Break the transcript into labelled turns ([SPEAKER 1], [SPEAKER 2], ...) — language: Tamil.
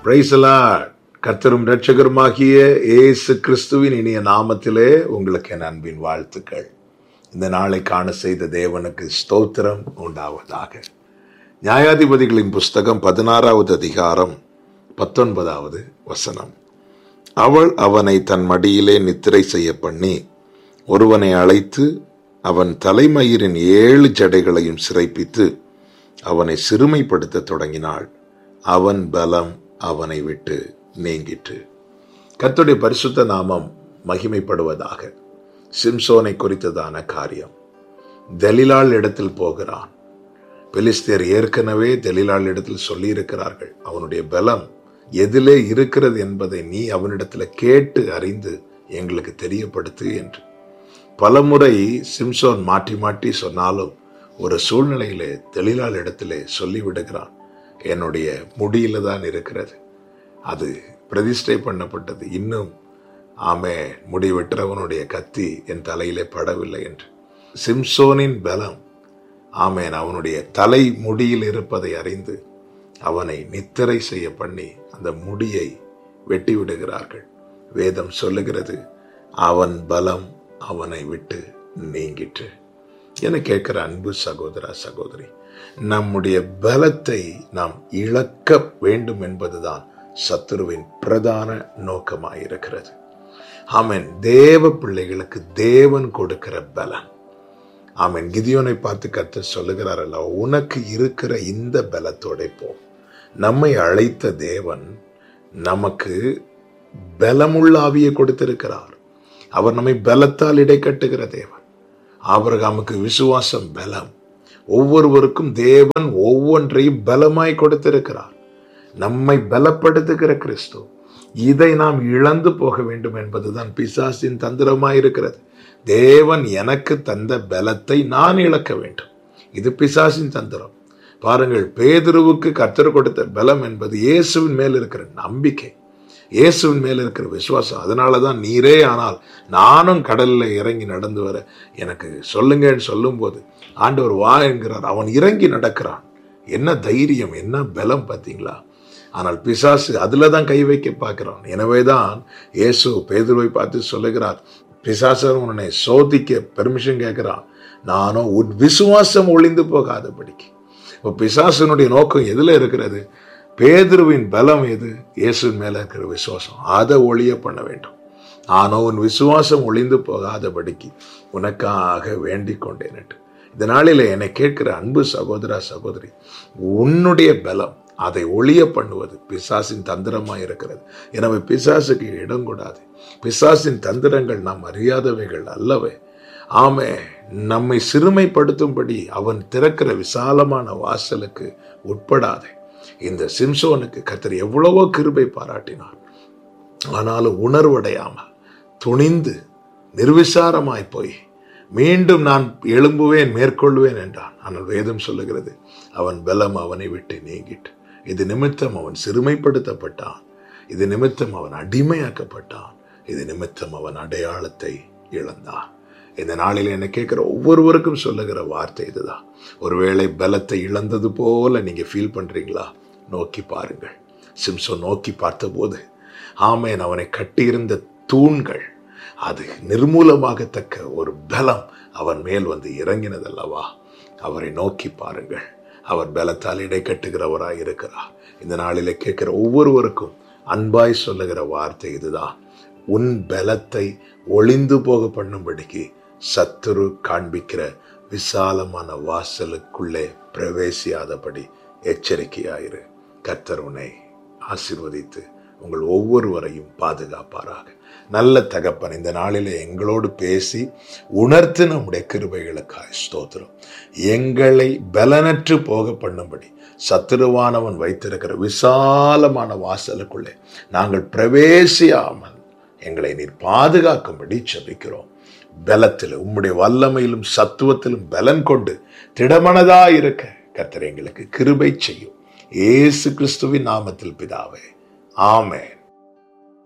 [SPEAKER 1] பிரைசலா கர்த்தரும் இரட்சகருமாகிய இயேசு கிறிஸ்துவின் இனிய நாமத்திலே உங்களுக்கு என் அன்பின் வாழ்த்துக்கள் இந்த நாளை காண செய்த தேவனுக்கு ஸ்தோத்திரம் உண்டாவதாக நியாயாதிபதிகளின் புஸ்தகம் பதினாறாவது அதிகாரம் பத்தொன்பதாவது வசனம் அவள் அவனை தன் மடியிலே நித்திரை செய்ய பண்ணி ஒருவனை அழைத்து அவன் தலைமயிரின் ஏழு ஜடைகளையும் சிறைப்பித்து அவனை சிறுமைப்படுத்த தொடங்கினாள் அவன் பலம் அவனை விட்டு நீங்கிற்று கர்த்தருடைய பரிசுத்த நாமம் மகிமைப்படுவதாக சிம்சோனை குறித்ததான காரியம் தெலிலாள் இடத்தில் போகிறான் பெலிஸ்தேர் ஏற்கனவே தெலிலாள் இடத்தில் சொல்லியிருக்கிறார்கள் அவனுடைய பலம் எதிலே இருக்கிறது என்பதை நீ அவனிடத்தில் கேட்டு அறிந்து எங்களுக்கு தெரியப்படுத்து என்று பலமுறை சிம்சோன் மாற்றி மாற்றி சொன்னாலும் ஒரு சூழ்நிலையிலே தெளிலாள் இடத்திலே சொல்லிவிடுகிறான் என்னுடைய முடியில தான் இருக்கிறது அது பிரதிஷ்டை பண்ணப்பட்டது இன்னும் ஆமே முடி வெட்டுறவனுடைய கத்தி என் தலையிலே படவில்லை என்று சிம்சோனின் பலம் ஆமேன் அவனுடைய தலை முடியில் இருப்பதை அறிந்து அவனை நித்திரை செய்ய பண்ணி அந்த முடியை வெட்டி விடுகிறார்கள் வேதம் சொல்லுகிறது அவன் பலம் அவனை விட்டு நீங்கிற்று என கேட்கிற அன்பு சகோதரா சகோதரி நம்முடைய பலத்தை நாம் இழக்க வேண்டும் என்பதுதான் சத்துருவின் பிரதான நோக்கமாயிருக்கிறது ஆமன் தேவ பிள்ளைகளுக்கு தேவன் கொடுக்கிற பலன் ஆமன் கிதியோனை பார்த்து கத்த சொல்லுகிறார் அல்ல உனக்கு இருக்கிற இந்த பலத்தோட போ நம்மை அழைத்த தேவன் நமக்கு பலமுள்ள ஆவியை கொடுத்திருக்கிறார் அவர் நம்மை பலத்தால் இடை கட்டுகிற தேவன் ஆபிரகாமுக்கு விசுவாசம் பலம் ஒவ்வொருவருக்கும் தேவன் ஒவ்வொன்றையும் பலமாய் கொடுத்திருக்கிறார் நம்மை பலப்படுத்துகிற கிறிஸ்து இதை நாம் இழந்து போக வேண்டும் என்பதுதான் பிசாசின் தந்திரமாய் இருக்கிறது தேவன் எனக்கு தந்த பலத்தை நான் இழக்க வேண்டும் இது பிசாசின் தந்திரம் பாருங்கள் பேதுருவுக்கு கத்தர் கொடுத்த பலம் என்பது இயேசுவின் மேல் இருக்கிற நம்பிக்கை இயேசுவின் மேல் இருக்கிற விசுவாசம் அதனால தான் நீரே ஆனால் நானும் கடலில் இறங்கி நடந்து வர எனக்கு சொல்லுங்கன்னு சொல்லும்போது ஆண்டவர் வா என்கிறார் அவன் இறங்கி நடக்கிறான் என்ன தைரியம் என்ன பலம் பார்த்தீங்களா ஆனால் பிசாசு அதில் தான் கை வைக்க பார்க்கிறான் எனவே தான் இயேசு பேதுருவை பார்த்து சொல்லுகிறார் பிசாசன் உன்னை சோதிக்க பெர்மிஷன் கேட்கிறான் நானும் உன் விசுவாசம் ஒளிந்து போகாதபடிக்கு இப்போ பிசாசனுடைய நோக்கம் எதில் இருக்கிறது பேதுருவின் பலம் எது இயேசுவின் மேல இருக்கிற விசுவாசம் அதை ஒளிய பண்ண வேண்டும் ஆனோ உன் விசுவாசம் ஒளிந்து போகாதபடிக்கு உனக்காக வேண்டிக் கொண்டேன் இந்த நாளில் என்னை கேட்கிற அன்பு சகோதரா சகோதரி உன்னுடைய பலம் அதை ஒளிய பண்ணுவது பிசாசின் தந்திரமாக இருக்கிறது எனவே பிசாசுக்கு இடம் கூடாது பிசாசின் தந்திரங்கள் நாம் அறியாதவைகள் அல்லவே ஆமே நம்மை சிறுமைப்படுத்தும்படி அவன் திறக்கிற விசாலமான வாசலுக்கு உட்படாதே இந்த சிம்சோனுக்கு கத்தர் எவ்வளவோ கிருபை பாராட்டினார் ஆனாலும் உணர்வடையாமல் துணிந்து நிர்விசாரமாய் போய் மீண்டும் நான் எழும்புவேன் மேற்கொள்வேன் என்றான் ஆனால் வேதம் சொல்லுகிறது அவன் பலம் அவனை விட்டு நீங்கிட்டு இது நிமித்தம் அவன் சிறுமைப்படுத்தப்பட்டான் இது நிமித்தம் அவன் அடிமையாக்கப்பட்டான் இது நிமித்தம் அவன் அடையாளத்தை இழந்தான் இந்த நாளில் என்ன கேட்குற ஒவ்வொருவருக்கும் சொல்லுகிற வார்த்தை இதுதான் ஒருவேளை பலத்தை இழந்தது போல நீங்க ஃபீல் பண்றீங்களா நோக்கி பாருங்கள் சிம்சோ நோக்கி பார்த்தபோது ஆமேன் அவனை கட்டியிருந்த தூண்கள் அது நிர்மூலமாகத்தக்க ஒரு பலம் அவன் மேல் வந்து இறங்கினதல்லவா அவரை நோக்கி பாருங்கள் அவர் பலத்தால் இடை கட்டுகிறவராய் இருக்கிறார் இந்த நாளில் கேட்கிற ஒவ்வொருவருக்கும் அன்பாய் சொல்லுகிற வார்த்தை இதுதான் உன் பலத்தை ஒளிந்து போக பண்ணும்படிக்கு சத்துரு காண்பிக்கிற விசாலமான வாசலுக்குள்ளே பிரவேசியாதபடி எச்சரிக்கையாயிரு கர்த்தர் உன்னை ஆசிர்வதித்து உங்கள் ஒவ்வொருவரையும் பாதுகாப்பாராக நல்ல தகப்பன் இந்த நாளிலே எங்களோடு பேசி உணர்த்து நம்முடைய கிருபைகளுக்காய் ஸ்தோத்திரம் எங்களை பலனற்று போக பண்ணும்படி சத்துருவானவன் வைத்திருக்கிற விசாலமான வாசலுக்குள்ளே நாங்கள் பிரவேசியாமல் எங்களை நீர் பாதுகாக்கும்படி செபிக்கிறோம் பலத்தில் உம்முடைய வல்லமையிலும் சத்துவத்திலும் பலன் கொண்டு திடமனதா இருக்க கர்த்தர் எங்களுக்கு கிருபை செய்யும் ஏசு கிறிஸ்துவின் நாமத்தில் பிதாவே ஆமென்